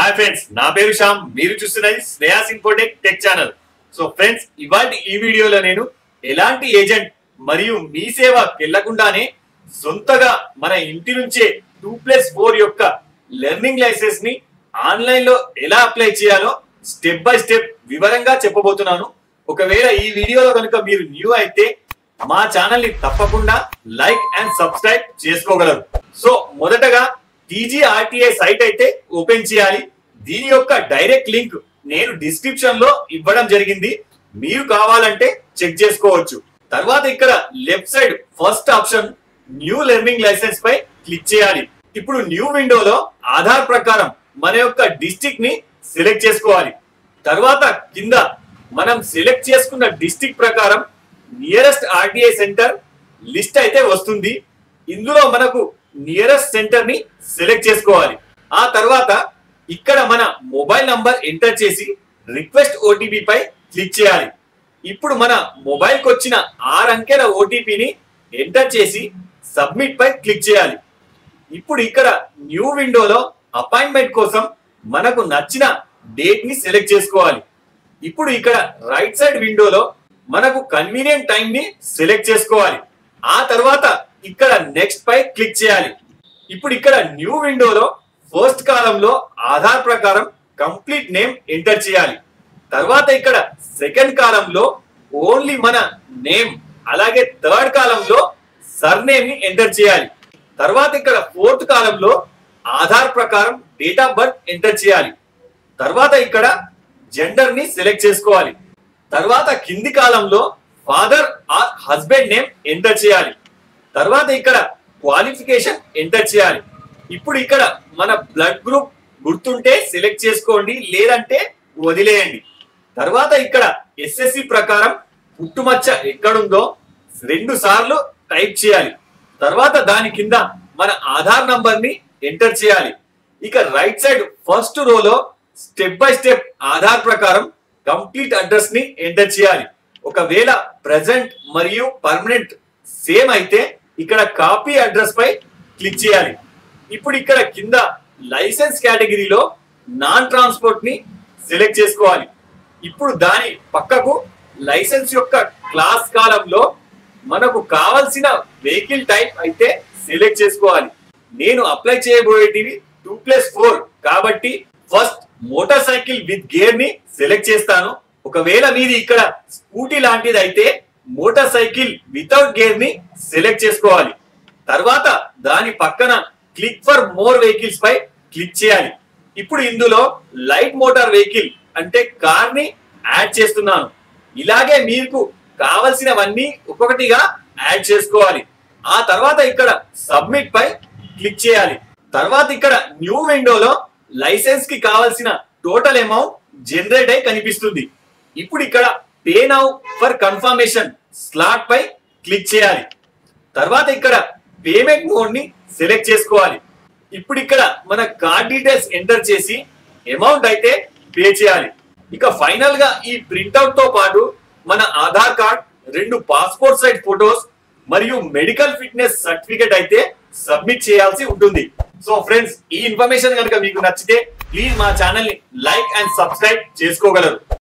hi friends నా పేరు శ్యామ్ మీరు చూస్తున్నది Shreyas Infotech tech channel so friends ఇవాళ ఈ వీడియోలో నేను ఎలాంటి ఏజెంట్ మరియు మీ సేవ వెళ్లకుండానే సొంతగా మన ఇంటి నుంచే టూ ప్లస్ ఫోర్ యొక్క లెర్నింగ్ లైసెన్స్ ని ఆన్లైన్ లో ఎలా అప్లై చేయాలో స్టెప్ బై స్టెప్ వివరంగా చెప్పబోతున్నాను ఒకవేళ ఈ వీడియోలో కనుక మీరు న్యూ అయితే మా ఛానల్ ని తప్పకుండా లైక్ అండ్ సబ్స్క్రైబ్ చేసుకోగలరు సో మొదటగా టీజీఆర్టీఐ సైట్ అయితే ఓపెన్ చేయాలి దీని యొక్క డైరెక్ట్ లింక్ నేను డిస్క్రిప్షన్ లో ఇవ్వడం జరిగింది మీరు కావాలంటే చెక్ చేసుకోవచ్చు తర్వాత ఇక్కడ left side first option new learning licence పై క్లిక్ చేయాలి ఇప్పుడు న్యూ విండోలో ఆధార్ ప్రకారం మన యొక్క డిస్టిక్ ని సెలెక్ట్ చేసుకోవాలి తర్వాత కింద మనం సెలెక్ట్ చేసుకున్న డిస్టిక్ ప్రకారం నియరెస్ట్ ఆర్టీఐ సెంటర్ లిస్ట్ అయితే వస్తుంది ఇందులో మనకు నియరెస్ట్ సెంటర్ ని సెలెక్ట్ చేసుకోవాలి ఆ తర్వాత ఇక్కడ మన మొబైల్ నంబర్ ఎంటర్ చేసి రిక్వెస్ట్ ఓటీపీ పై క్లిక్ చేయాలి ఇప్పుడు మన మొబైల్ కి వచ్చిన ఆరు అంకెల ఓటీపీని ఎంటర్ చేసి సబ్మిట్ పై క్లిక్ చేయాలి ఇప్పుడు ఇక్కడ న్యూ విండోలో అపాయింట్మెంట్ కోసం మనకు నచ్చిన డేట్ ని సెలెక్ట్ చేసుకోవాలి ఇప్పుడు ఇక్కడ రైట్ సైడ్ విండోలో మనకు కన్వీనియంట్ టైం ని సెలెక్ట్ చేసుకోవాలి ఆ తర్వాత ఇక్కడ నెక్స్ట్ పై క్లిక్ చేయాలి ఇప్పుడు ఇక్కడ న్యూ విండోలో ఫస్ట్ కాలంలో ఆధార్ ప్రకారం కంప్లీట్ నేమ్ ఎంటర్ చేయాలి తర్వాత ఇక్కడ సెకండ్ కాలంలో ఓన్లీ మన నేమ్ అలాగే థర్డ్ కాలంలో సర్ నేమ్ ని ఎంటర్ చేయాలి తర్వాత ఇక్కడ ఫోర్త్ కాలంలో ఆధార్ ప్రకారం డేట్ ఆఫ్ బర్త్ ఎంటర్ చేయాలి తర్వాత ఇక్కడ జెండర్ ని సెలెక్ట్ చేసుకోవాలి తర్వాత కింది కాలంలో father or husband name enter చేయాలి తర్వాత ఇక్కడ క్వాలిఫికేషన్ ఎంటర్ చేయాలి ఇప్పుడు ఇక్కడ మన బ్లడ్ గ్రూప్ గుర్తుంటే సెలెక్ట్ చేసుకోండి లేదంటే వదిలేయండి తర్వాత ఇక్కడ ఎస్ఎస్సి ప్రకారం పుట్టుమచ్చ ఎక్కడుందో రెండు సార్లు టైప్ చేయాలి తర్వాత దాని కింద మన ఆధార్ నంబర్ ని ఎంటర్ చేయాలి ఇక రైట్ సైడ్ ఫస్ట్ రోలో స్టెప్ బై స్టెప్ ఆధార్ ప్రకారం కంప్లీట్ అడ్రస్ ని ఎంటర్ చేయాలి ఒకవేళ ప్రజెంట్ మరియు పర్మనెంట్ సేమ్ అయితే ఇక్కడ కాపీ అడ్రస్ పై క్లిక్ చేయాలి ఇప్పుడు ఇక్కడ కింద లైసెన్స్ కేటగిరీలో నాన్ ట్రాన్స్పోర్ట్ ని సెలెక్ట్ చేసుకోవాలి ఇప్పుడు దాని పక్కకు లైసెన్స్ యొక్క క్లాస్ కాలంలో మనకు కావలసిన వెహికల్ టైప్ అయితే సెలెక్ట్ చేసుకోవాలి నేను అప్లై చేయబోయేటివి టూ ప్లస్ ఫోర్ కాబట్టి first motorcycle with gear ని సెలెక్ట్ చేస్తాను ఒకవేళ మీది ఇక్కడ స్కూటీ లాంటిది అయితే మోటార్ సైకిల్ వితౌట్ గేర్ ని సెలెక్ట్ చేసుకోవాలి తర్వాత దాని పక్కన క్లిక్ ఫర్ మోర్ వెహికల్స్ పై క్లిక్ చేయాలి ఇప్పుడు ఇందులో లైట్ మోటార్ వెహికల్ అంటే కార్ ని యాడ్ చేస్తున్నాను ఇలాగే మీకు కావలసినవన్నీ ఒక్కొక్కటిగా యాడ్ చేసుకోవాలి ఆ తర్వాత ఇక్కడ సబ్మిట్ పై క్లిక్ చేయాలి తర్వాత ఇక్కడ న్యూ విండోలో లైసెన్స్ కి కావాల్సిన టోటల్ అమౌంట్ జనరేట్ అయి కనిపిస్తుంది ఇప్పుడు ఇక్కడ pay now for confirmation slot పై క్లిక్ చేయాలి తర్వాత ఇక్కడ పేమెంట్ మోడ్ ని సెలెక్ట్ చేసుకోవాలి ఇప్పుడు ఇక్కడ మన కార్డ్ డీటెయిల్స్ ఎంటర్ చేసి అమౌంట్ అయితే పే చేయాలి ఇక ఫైనల్ గా ఈ ప్రింట్అవుట్ తో పాటు మన ఆధార్ కార్డ్ రెండు పాస్పోర్ట్ సైజ్ ఫొటోస్ మరియు మెడికల్ ఫిట్నెస్ సర్టిఫికేట్ అయితే సబ్మిట్ చేయాల్సి ఉంటుంది సో ఫ్రెండ్స్ ఈ ఇన్ఫర్మేషన్ కనుక మీకు నచ్చితే ప్లీజ్ మా ఛానల్ ని లైక్ అండ్ సబ్స్క్రైబ్ చేసుకోగలరు